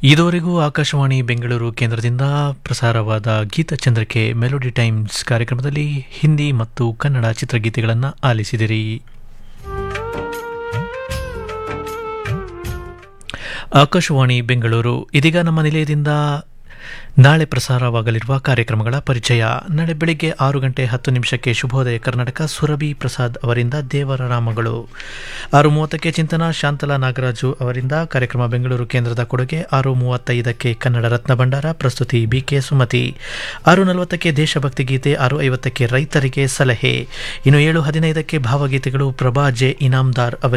ಇದುವರೆಗೂ ಆಕಾಶವಾಣಿ ಬೆಂಗಳೂರು ಕೇಂದ್ರದಿಂದ ಪ್ರಸಾರವಾದ ಗೀತಚಂದ್ರಿಕೆ ಮೆಲೋಡಿ ಟೈಮ್ಸ್ ಕಾರ್ಯಕ್ರಮದಲ್ಲಿ ಹಿಂದಿ ಮತ್ತು ಕನ್ನಡ ಚಿತ್ರಗೀತೆಗಳನ್ನು ಆಲಿಸಿದಿರಿ ಆಕಾಶವಾಣಿ ಬೆಂಗಳೂರು ಇದೀಗ ನಮ್ಮ ನಿಲಯದಿಂದ ನಾಳೆ ಪ್ರಸಾರವಾಗಲಿರುವ ಕಾರ್ಯಕ್ರಮಗಳ ಪರಿಚಯ ನಾಳೆ ಬೆಳಿಗ್ಗೆ ಆರು ಗಂಟೆ ಹತ್ತು ನಿಮಿಷಕ್ಕೆ ಶುಭೋದಯ ಕರ್ನಾಟಕ ಸುರಭಿ ಪ್ರಸಾದ್ ಅವರಿಂದ ದೇವರ ನಾಮಗಳು ಆರು ಮೂವತ್ತಕ್ಕೆ ಚಿಂತನ ಶಾಂತಲಾ ನಾಗರಾಜು ಅವರಿಂದ ಕಾರ್ಯಕ್ರಮ ಬೆಂಗಳೂರು ಕೇಂದ್ರದ ಕೊಡುಗೆ ಆರು ಮೂವತ್ತೈದಕ್ಕೆ ಕನ್ನಡ ರತ್ನ ಭಂಡಾರ ಪ್ರಸ್ತುತಿ ಬಿಕೆ ಸುಮತಿ ಆರು ನಲವತ್ತಕ್ಕೆ ದೇಶಭಕ್ತಿ ಗೀತೆ ಆರು ಐವತ್ತಕ್ಕೆ ರೈತರಿಗೆ ಸಲಹೆ ಇನ್ನು ಏಳು ಹದಿನೈದಕ್ಕೆ ಭಾವಗೀತೆಗಳು ಪ್ರಭಾ ಜೆ ಇನಾಮ್ದಾರ್ ಅವರಿಂದ